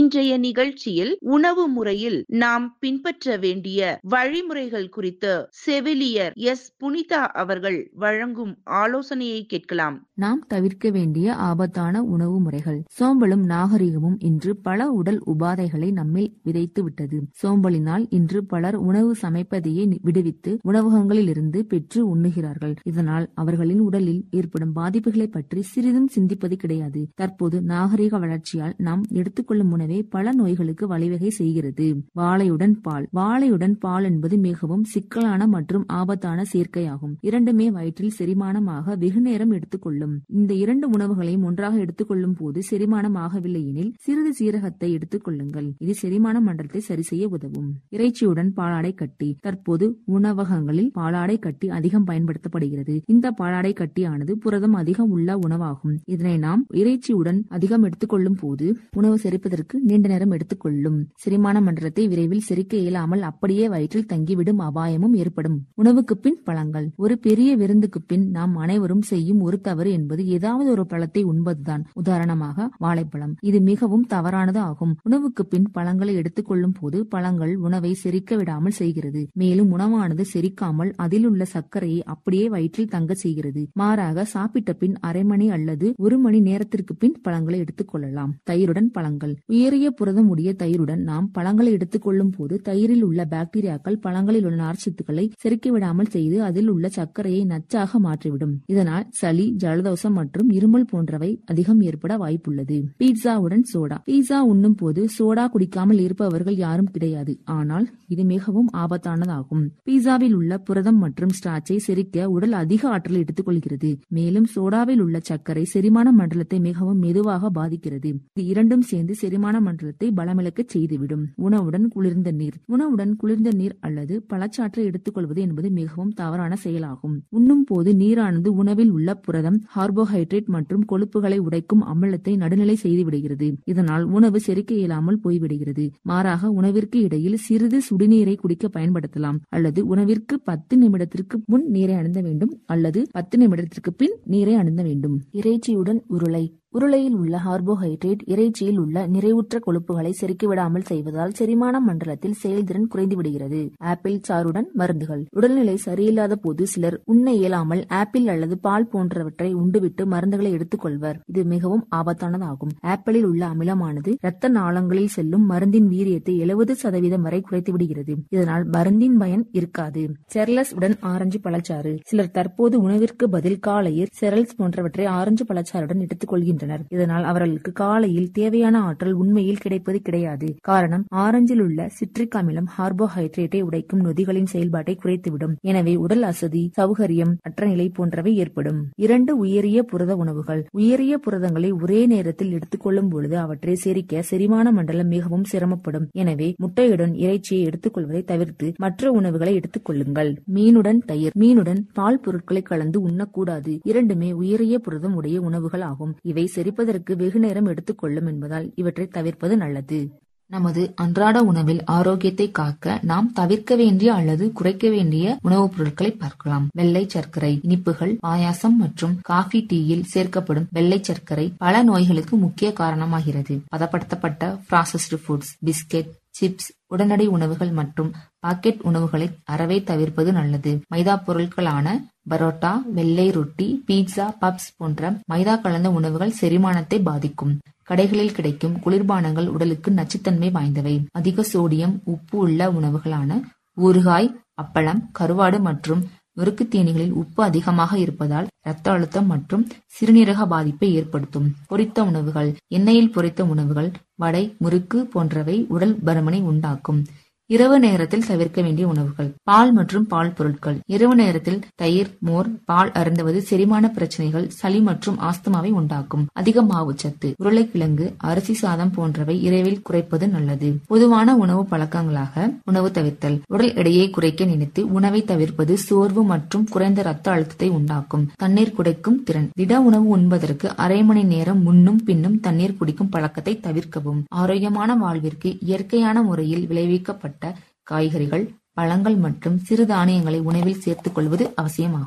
இன்றைய நிகழ்ச்சியில் உணவு முறையில் நாம் பின்பற்ற வேண்டிய வழிமுறைகள் குறித்து செவிலியர் எஸ் புனிதா அவர்கள் வழங்கும் ஆலோசனையை கேட்கலாம் நாம் தவிர்க்க வேண்டிய ஆபத்தான உணவு முறைகள் சோம்பலும் நாகரிகமும் இன்று பல உடல் உபாதைகளை நம்மில் விதைத்து விட்டது சோம்பலினால் இன்று பலர் உணவு சமைப்பதையே விடுவித்து உணவகங்களில் இருந்து பெற்று உண்ணுகிறார்கள் இதனால் அவர்களின் உடலில் ஏற்படும் பாதிப்புகளை பற்றி சிறிதும் சிந்திப்பது கிடையாது தற்போது நாகரிக வளர்ச்சியால் நாம் எடுத்துக்கொள்ளும் உணவே பல நோய்களுக்கு வழிவகை செய்கிறது வாழையுடன் பால் வாழையுடன் பால் என்பது மிகவும் சிக்கலான மற்றும் ஆபத்தான சேர்க்கையாகும் இரண்டுமே வயிற்றில் செரிமானமாக வெகு நேரம் எடுத்துக்கொள்ளும் இந்த இரண்டு உணவுகளையும் ஒன்றாக எடுத்துக்கொள்ளும் போது செரிமானம் ஆகவில்லை எனில் சிறிது சீரகத்தை எடுத்துக் கொள்ளுங்கள் இது செரிமான மண்டலத்தை சரி செய்ய உதவும் இறைச்சியுடன் பாலாடை கட்டி தற்போது உணவகங்களில் பாலாடை கட்டி அதிகம் பயன்படுத்தப்படுகிறது இந்த பாலாடை கட்டியானது புரதம் அதிகம் உள்ள உணவாகும் இதனை நாம் இறைச்சியுடன் அதிகம் எடுத்துக்கொள்ளும் போது உணவு செரிப்பதற்கு நீண்ட நேரம் எடுத்துக்கொள்ளும் செரிமான மண்டலத்தை விரைவில் செரிக்க இயலாமல் அப்படியே வயிற்றில் தங்கிவிடும் அபாயமும் ஏற்படும் உணவுக்கு பின் பழங்கள் ஒரு பெரிய விருந்துக்கு பின் நாம் அனைவரும் செய்யும் ஒரு தவறு என்பது ஏதாவது ஒரு பழத்தை உண்பதுதான் உதாரணமாக வாழைப்பழம் இது மிகவும் தவறானது ஆகும் உணவுக்கு பின் பழங்களை எடுத்துக்கொள்ளும் போது பழங்கள் உணவை செரிக்க விடாமல் செய்கிறது மேலும் உணவானது செரிக்காமல் அதில் உள்ள சர்க்கரையை அப்படியே வயிற்றில் தங்க செய்கிறது மாறாக சாப்பிட்ட பின் அரை மணி அல்லது ஒரு மணி நேரத்திற்கு பின் பழங்களை எடுத்துக் கொள்ளலாம் தயிருடன் பழங்கள் உயரிய புரதம் உடைய தயிருடன் நாம் பழங்களை எடுத்துக்கொள்ளும் போது தயிரில் உள்ள பாக்டீரியாக்கள் பழங்களில் உள்ள நார்ச்சத்துக்களை செரிக்க விடாமல் செய்து அதில் உள்ள சர்க்கரையை நச்சாக மாற்றிவிடும் இதனால் சளி ஜலதோஷம் மற்றும் இருமல் போன்றவை அதிகம் ஏற்பட வாய்ப்புள்ளது பீட்சாவுடன் சோடா பீட்சா உண்ணும் போது சோடா குடிக்காமல் இருப்பவர்கள் யாரும் கிடையாது ஆனால் இது மிகவும் ஆபத்தானதாகும் பீட்சாவில் உள்ள புரதம் மற்றும் ஸ்டார்ச்சை செரிக்க உடல் அதிக ஆற்றல் எடுத்துக்கொள்கிறது மேலும் சோடாவில் உள்ள சர்க்கரை செரிமான மண்டலத்தை மிகவும் மெதுவாக பாதிக்கிறது இது இரண்டும் சேர்ந்து செரிமான மண்டலத்தை பலமிழக்க செய்துவிடும் உணவுடன் குளிர்ந்த நீர் உணவுடன் குளிர்ந்த நீர் அல்லது பழச்சாற்றை எடுத்துக்கொள்வது என்பது மிகவும் தவறான செயலாகும் உண்ணும் போது நீரானது உணவில் உள்ள புரதம் கார்போஹைட்ரேட் மற்றும் கொழுப்புகளை உடைக்கும் அமிலத்தை நடுநிலை செய்து விடுகிறது இதனால் உணவு செரிக்க இயலாமல் போய்விடுகிறது மாறாக உணவிற்கு இடையில் சிறிது சுடுநீரை குடிக்க பயன்படுத்தலாம் அல்லது உணவிற்கு பத்து நிமிடத்திற்கு முன் நீரை அருந்த வேண்டும் அல்லது பத்து நிமிடத்திற்கு பின் நீரை அருந்த வேண்டும் இறைச்சியுடன் உருளை உருளையில் உள்ள கார்போஹைட்ரேட் இறைச்சியில் உள்ள நிறைவுற்ற கொழுப்புகளை செருக்கிவிடாமல் செய்வதால் செரிமான மண்டலத்தில் செயல்திறன் குறைந்து விடுகிறது ஆப்பிள் சாறுடன் மருந்துகள் உடல்நிலை சரியில்லாத போது சிலர் உண்ண இயலாமல் ஆப்பிள் அல்லது பால் போன்றவற்றை உண்டுவிட்டு மருந்துகளை எடுத்துக் கொள்வர் இது மிகவும் ஆபத்தானதாகும் ஆப்பிளில் உள்ள அமிலமானது இரத்த நாளங்களில் செல்லும் மருந்தின் வீரியத்தை எழுபது சதவீதம் வரை குறைத்து விடுகிறது இதனால் மருந்தின் பயன் இருக்காது செர்லஸ் உடன் ஆரஞ்சு பழச்சாறு சிலர் தற்போது உணவிற்கு பதில் காலையில் செரல்ஸ் போன்றவற்றை ஆரஞ்சு பழச்சாறுடன் எடுத்துக் கொள்கின்றனர் கொள்கின்றனர் இதனால் அவர்களுக்கு காலையில் தேவையான ஆற்றல் உண்மையில் கிடைப்பது கிடையாது காரணம் ஆரஞ்சில் உள்ள சிட்ரிக் அமிலம் கார்போஹைட்ரேட்டை உடைக்கும் நொதிகளின் செயல்பாட்டை குறைத்துவிடும் எனவே உடல் அசதி சௌகரியம் அற்ற நிலை போன்றவை ஏற்படும் இரண்டு உயரிய புரத உணவுகள் உயரிய புரதங்களை ஒரே நேரத்தில் எடுத்துக்கொள்ளும் பொழுது அவற்றை செரிக்க செரிமான மண்டலம் மிகவும் சிரமப்படும் எனவே முட்டையுடன் இறைச்சியை எடுத்துக்கொள்வதை தவிர்த்து மற்ற உணவுகளை எடுத்துக் கொள்ளுங்கள் மீனுடன் தயிர் மீனுடன் பால் பொருட்களை கலந்து உண்ணக்கூடாது இரண்டுமே உயரிய புரதம் உடைய உணவுகள் ஆகும் இவை செரிப்பதற்கு வெகு நேரம் எடுத்துக்கொள்ளும் என்பதால் இவற்றை தவிர்ப்பது நல்லது நமது அன்றாட உணவில் ஆரோக்கியத்தை காக்க நாம் தவிர்க்க வேண்டிய அல்லது குறைக்க வேண்டிய உணவுப் பொருட்களை பார்க்கலாம் வெள்ளை சர்க்கரை இனிப்புகள் பாயாசம் மற்றும் காஃபி டீயில் சேர்க்கப்படும் வெள்ளை சர்க்கரை பல நோய்களுக்கு முக்கிய காரணமாகிறது பதப்படுத்தப்பட்ட ப்ராசஸ்டு ஃபுட்ஸ் பிஸ்கெட் சிப்ஸ் உடனடி உணவுகள் மற்றும் பாக்கெட் உணவுகளை அறவே தவிர்ப்பது நல்லது மைதா பொருட்களான பரோட்டா வெள்ளை ரொட்டி பீட்சா பப்ஸ் போன்ற மைதா கலந்த உணவுகள் செரிமானத்தை பாதிக்கும் கடைகளில் கிடைக்கும் குளிர்பானங்கள் உடலுக்கு நச்சுத்தன்மை வாய்ந்தவை அதிக சோடியம் உப்பு உள்ள உணவுகளான ஊறுகாய் அப்பளம் கருவாடு மற்றும் நொறுக்கு தீனிகளில் உப்பு அதிகமாக இருப்பதால் இரத்த அழுத்தம் மற்றும் சிறுநீரக பாதிப்பை ஏற்படுத்தும் பொரித்த உணவுகள் எண்ணெயில் பொரித்த உணவுகள் வடை முறுக்கு போன்றவை உடல் பருமனை உண்டாக்கும் இரவு நேரத்தில் தவிர்க்க வேண்டிய உணவுகள் பால் மற்றும் பால் பொருட்கள் இரவு நேரத்தில் தயிர் மோர் பால் அருந்துவது செரிமான பிரச்சனைகள் சளி மற்றும் ஆஸ்துமாவை உண்டாக்கும் அதிக மாவுச்சத்து உருளைக்கிழங்கு அரிசி சாதம் போன்றவை இரவில் குறைப்பது நல்லது பொதுவான உணவு பழக்கங்களாக உணவு தவிர்த்தல் உடல் எடையை குறைக்க நினைத்து உணவை தவிர்ப்பது சோர்வு மற்றும் குறைந்த ரத்த அழுத்தத்தை உண்டாக்கும் தண்ணீர் குடைக்கும் திறன் திட உணவு உண்பதற்கு அரை மணி நேரம் முன்னும் பின்னும் தண்ணீர் குடிக்கும் பழக்கத்தை தவிர்க்கவும் ஆரோக்கியமான வாழ்விற்கு இயற்கையான முறையில் விளைவிக்கப்பட்ட காய்கறிகள் பழங்கள் மற்றும் சிறுதானியங்களை உணவில் சேர்த்துக் கொள்வது அவசியமாகும்